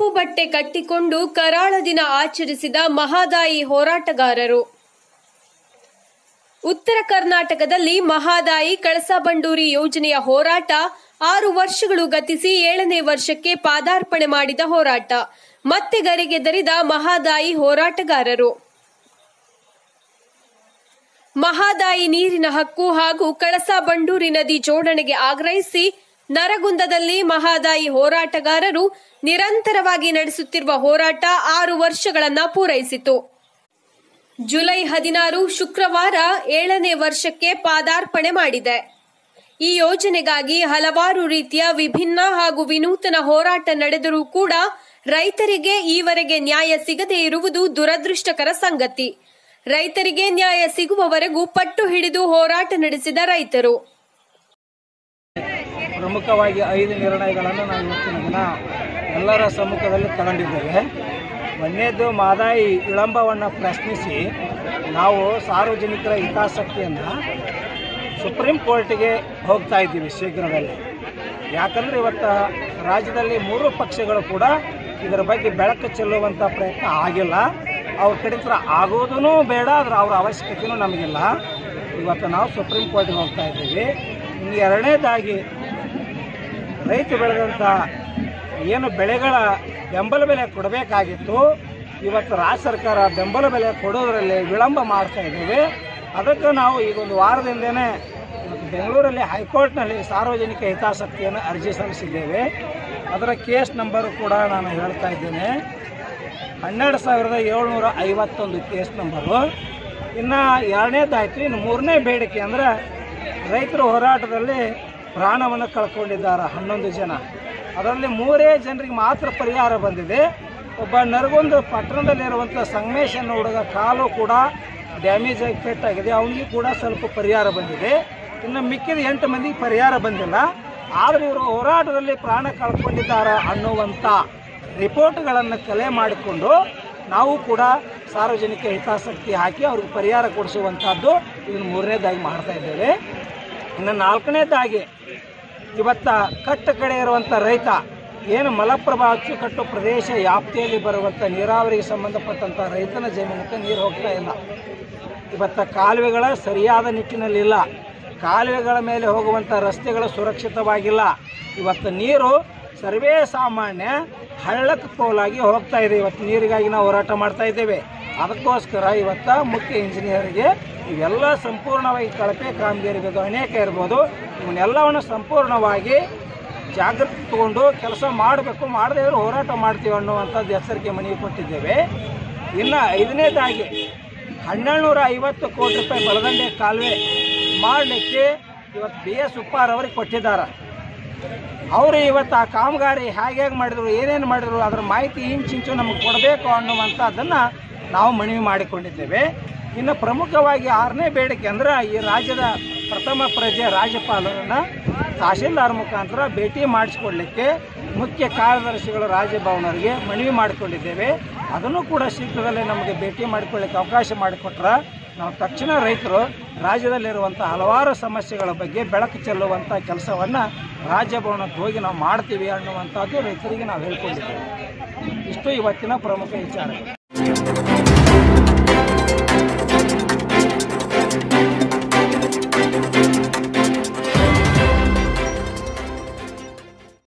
ಕಪ್ಪು ಬಟ್ಟೆ ಕಟ್ಟಿಕೊಂಡು ಕರಾಳ ದಿನ ಆಚರಿಸಿದ ಮಹಾದಾಯಿ ಹೋರಾಟಗಾರರು ಉತ್ತರ ಕರ್ನಾಟಕದಲ್ಲಿ ಮಹಾದಾಯಿ ಕಳಸಾ ಬಂಡೂರಿ ಯೋಜನೆಯ ಹೋರಾಟ ಆರು ವರ್ಷಗಳು ಗತಿಸಿ ಏಳನೇ ವರ್ಷಕ್ಕೆ ಪಾದಾರ್ಪಣೆ ಮಾಡಿದ ಹೋರಾಟ ಮತ್ತೆ ಗರಿಗೆದರಿದ ಮಹಾದಾಯಿ ಹೋರಾಟಗಾರರು ಮಹಾದಾಯಿ ನೀರಿನ ಹಕ್ಕು ಹಾಗೂ ಕಳಸಾ ಬಂಡೂರಿ ನದಿ ಜೋಡಣೆಗೆ ಆಗ್ರಹಿಸಿ ನರಗುಂದದಲ್ಲಿ ಮಹಾದಾಯಿ ಹೋರಾಟಗಾರರು ನಿರಂತರವಾಗಿ ನಡೆಸುತ್ತಿರುವ ಹೋರಾಟ ಆರು ವರ್ಷಗಳನ್ನ ಪೂರೈಸಿತು ಜುಲೈ ಹದಿನಾರು ಶುಕ್ರವಾರ ಏಳನೇ ವರ್ಷಕ್ಕೆ ಪಾದಾರ್ಪಣೆ ಮಾಡಿದೆ ಈ ಯೋಜನೆಗಾಗಿ ಹಲವಾರು ರೀತಿಯ ವಿಭಿನ್ನ ಹಾಗೂ ವಿನೂತನ ಹೋರಾಟ ನಡೆದರೂ ಕೂಡ ರೈತರಿಗೆ ಈವರೆಗೆ ನ್ಯಾಯ ಸಿಗದೇ ಇರುವುದು ದುರದೃಷ್ಟಕರ ಸಂಗತಿ ರೈತರಿಗೆ ನ್ಯಾಯ ಸಿಗುವವರೆಗೂ ಪಟ್ಟು ಹಿಡಿದು ಹೋರಾಟ ನಡೆಸಿದ ರೈತರು ಪ್ರಮುಖವಾಗಿ ಐದು ನಿರ್ಣಯಗಳನ್ನು ನಾವು ಇವತ್ತಿನ ದಿನ ಎಲ್ಲರ ಸಮ್ಮುಖದಲ್ಲಿ ತಗೊಂಡಿದ್ದೇವೆ ಒಂದನೇದು ಮಾದಾಯಿ ವಿಳಂಬವನ್ನು ಪ್ರಶ್ನಿಸಿ ನಾವು ಸಾರ್ವಜನಿಕರ ಹಿತಾಸಕ್ತಿಯನ್ನು ಸುಪ್ರೀಂ ಕೋರ್ಟಿಗೆ ಹೋಗ್ತಾ ಇದ್ದೀವಿ ಶೀಘ್ರದಲ್ಲಿ ಯಾಕಂದರೆ ಇವತ್ತು ರಾಜ್ಯದಲ್ಲಿ ಮೂರು ಪಕ್ಷಗಳು ಕೂಡ ಇದರ ಬಗ್ಗೆ ಬೆಳಕು ಚೆಲ್ಲುವಂಥ ಪ್ರಯತ್ನ ಆಗಿಲ್ಲ ಅವ್ರ ಕಡೆ ಹತ್ರ ಆಗೋದೂ ಬೇಡ ಅದರ ಅವ್ರ ಅವಶ್ಯಕತೆಯೂ ನಮಗಿಲ್ಲ ಇವತ್ತು ನಾವು ಸುಪ್ರೀಂ ಕೋರ್ಟಿಗೆ ಹೋಗ್ತಾ ಇದ್ದೀವಿ ಇನ್ನು ಎರಡನೇದಾಗಿ ರೈತ ಬೆಳೆದಂಥ ಏನು ಬೆಳೆಗಳ ಬೆಂಬಲ ಬೆಲೆ ಕೊಡಬೇಕಾಗಿತ್ತು ಇವತ್ತು ರಾಜ್ಯ ಸರ್ಕಾರ ಬೆಂಬಲ ಬೆಲೆ ಕೊಡೋದರಲ್ಲಿ ವಿಳಂಬ ಮಾಡ್ತಾ ಇದ್ದೇವೆ ಅದಕ್ಕೆ ನಾವು ಈಗ ಒಂದು ವಾರದಿಂದನೇ ಇವತ್ತು ಬೆಂಗಳೂರಲ್ಲಿ ಹೈಕೋರ್ಟ್ನಲ್ಲಿ ಸಾರ್ವಜನಿಕ ಹಿತಾಸಕ್ತಿಯನ್ನು ಅರ್ಜಿ ಸಲ್ಲಿಸಿದ್ದೇವೆ ಅದರ ಕೇಸ್ ನಂಬರು ಕೂಡ ನಾನು ಹೇಳ್ತಾ ಇದ್ದೇನೆ ಹನ್ನೆರಡು ಸಾವಿರದ ಏಳ್ನೂರ ಐವತ್ತೊಂದು ಕೇಸ್ ನಂಬರು ಇನ್ನು ಎರಡನೇದಾಯಿತು ಇನ್ನು ಮೂರನೇ ಬೇಡಿಕೆ ಅಂದರೆ ರೈತರ ಹೋರಾಟದಲ್ಲಿ ಪ್ರಾಣವನ್ನು ಕಳ್ಕೊಂಡಿದ್ದಾರೆ ಹನ್ನೊಂದು ಜನ ಅದರಲ್ಲಿ ಮೂರೇ ಜನರಿಗೆ ಮಾತ್ರ ಪರಿಹಾರ ಬಂದಿದೆ ಒಬ್ಬ ನರಗೊಂದು ಪಟ್ಟಣದಲ್ಲಿರುವಂಥ ಸಂಗಮೇಶ್ ಅನ್ನೋ ಹುಡುಗ ಕಾಲು ಕೂಡ ಡ್ಯಾಮೇಜ್ ಆಗಿ ಪೆಟ್ಟಾಗಿದೆ ಅವನಿಗೆ ಕೂಡ ಸ್ವಲ್ಪ ಪರಿಹಾರ ಬಂದಿದೆ ಇನ್ನು ಮಿಕ್ಕಿದ ಎಂಟು ಮಂದಿಗೆ ಪರಿಹಾರ ಬಂದಿಲ್ಲ ಆದರೆ ಇವರು ಹೋರಾಟದಲ್ಲಿ ಪ್ರಾಣ ಕಳ್ಕೊಂಡಿದ್ದಾರೆ ಅನ್ನುವಂಥ ರಿಪೋರ್ಟ್ಗಳನ್ನು ಕಲೆ ಮಾಡಿಕೊಂಡು ನಾವು ಕೂಡ ಸಾರ್ವಜನಿಕ ಹಿತಾಸಕ್ತಿ ಹಾಕಿ ಅವ್ರಿಗೆ ಪರಿಹಾರ ಕೊಡಿಸುವಂಥದ್ದು ಇದನ್ನು ಮೂರನೇದಾಗಿ ಮಾಡ್ತಾ ಇದ್ದೇವೆ ಇನ್ನು ನಾಲ್ಕನೇದಾಗಿ ಇವತ್ತ ಕಟ್ಟ ಕಡೆ ಇರುವಂಥ ರೈತ ಏನು ಮಲಪ್ರಭಾ ಅಚ್ಚುಕಟ್ಟು ಪ್ರದೇಶ ವ್ಯಾಪ್ತಿಯಲ್ಲಿ ಬರುವಂಥ ನೀರಾವರಿಗೆ ಸಂಬಂಧಪಟ್ಟಂಥ ರೈತನ ಜಮೀನಕ್ಕೆ ನೀರು ಹೋಗ್ತಾ ಇಲ್ಲ ಇವತ್ತ ಕಾಲುವೆಗಳ ಸರಿಯಾದ ನಿಟ್ಟಿನಲ್ಲಿಲ್ಲ ಕಾಲುವೆಗಳ ಮೇಲೆ ಹೋಗುವಂಥ ರಸ್ತೆಗಳು ಸುರಕ್ಷಿತವಾಗಿಲ್ಲ ಇವತ್ತು ನೀರು ಸರ್ವೇ ಸಾಮಾನ್ಯ ಹಳ್ಳಕ್ಕೆ ಪೋಲಾಗಿ ಹೋಗ್ತಾ ಇದೆ ಇವತ್ತು ನೀರಿಗಾಗಿ ನಾವು ಹೋರಾಟ ಮಾಡ್ತಾ ಇದ್ದೇವೆ ಅದಕ್ಕೋಸ್ಕರ ಇವತ್ತ ಮುಖ್ಯ ಇಂಜಿನಿಯರ್ಗೆ ಇವೆಲ್ಲ ಸಂಪೂರ್ಣವಾಗಿ ಕಳಪೆ ಕಾಮಗಾರಿ ಇರ್ಬೋದು ಅನೇಕ ಇರ್ಬೋದು ಇವನ್ನೆಲ್ಲವನ್ನು ಸಂಪೂರ್ಣವಾಗಿ ಜಾಗೃತಿ ತಗೊಂಡು ಕೆಲಸ ಮಾಡಬೇಕು ಮಾಡದೇ ಇದ್ರೆ ಹೋರಾಟ ಮಾಡ್ತೀವಿ ಅನ್ನುವಂಥದ್ದು ಎಚ್ಚರಿಕೆ ಮನವಿ ಕೊಟ್ಟಿದ್ದೇವೆ ಇನ್ನು ಐದನೇದಾಗಿ ಹನ್ನೆರಡು ನೂರ ಐವತ್ತು ಕೋಟಿ ರೂಪಾಯಿ ಬಲದಂಡೆ ಕಾಲುವೆ ಮಾಡಲಿಕ್ಕೆ ಇವತ್ತು ಬಿ ಎಸ್ ಉಪ್ಪಾರ್ ಅವರಿಗೆ ಕೊಟ್ಟಿದ್ದಾರೆ ಅವರು ಇವತ್ತು ಆ ಕಾಮಗಾರಿ ಹೇಗೆ ಹೇಗೆ ಮಾಡಿದ್ರು ಏನೇನು ಮಾಡಿದ್ರು ಅದರ ಮಾಹಿತಿ ಇಂಚಿಂಚು ನಮಗೆ ಕೊಡಬೇಕು ಅನ್ನುವಂಥದ್ದನ್ನು ನಾವು ಮನವಿ ಮಾಡಿಕೊಂಡಿದ್ದೇವೆ ಇನ್ನು ಪ್ರಮುಖವಾಗಿ ಆರನೇ ಬೇಡಿಕೆ ಅಂದ್ರೆ ಈ ರಾಜ್ಯದ ಪ್ರಥಮ ಪ್ರಜೆ ರಾಜ್ಯಪಾಲರನ್ನು ತಹಶೀಲ್ದಾರ್ ಮುಖಾಂತರ ಭೇಟಿ ಮಾಡಿಸ್ಕೊಡ್ಲಿಕ್ಕೆ ಮುಖ್ಯ ಕಾರ್ಯದರ್ಶಿಗಳು ರಾಜಭವನರಿಗೆ ಮನವಿ ಮಾಡಿಕೊಂಡಿದ್ದೇವೆ ಅದನ್ನು ಕೂಡ ಶೀಘ್ರದಲ್ಲೇ ನಮಗೆ ಭೇಟಿ ಮಾಡಿಕೊಳ್ಳಿಕ್ಕೆ ಅವಕಾಶ ಮಾಡಿಕೊಟ್ರೆ ನಾವು ತಕ್ಷಣ ರೈತರು ರಾಜ್ಯದಲ್ಲಿರುವಂಥ ಹಲವಾರು ಸಮಸ್ಯೆಗಳ ಬಗ್ಗೆ ಬೆಳಕು ಚೆಲ್ಲುವಂಥ ಕೆಲಸವನ್ನು ರಾಜ್ಯಭವನಕ್ಕೆ ಹೋಗಿ ನಾವು ಮಾಡ್ತೀವಿ ಅನ್ನುವಂಥದ್ದು ರೈತರಿಗೆ ನಾವು ಹೇಳ್ಕೊಂಡಿದ್ದೇವೆ ಇಷ್ಟು ಇವತ್ತಿನ ಪ್ರಮುಖ ವಿಚಾರ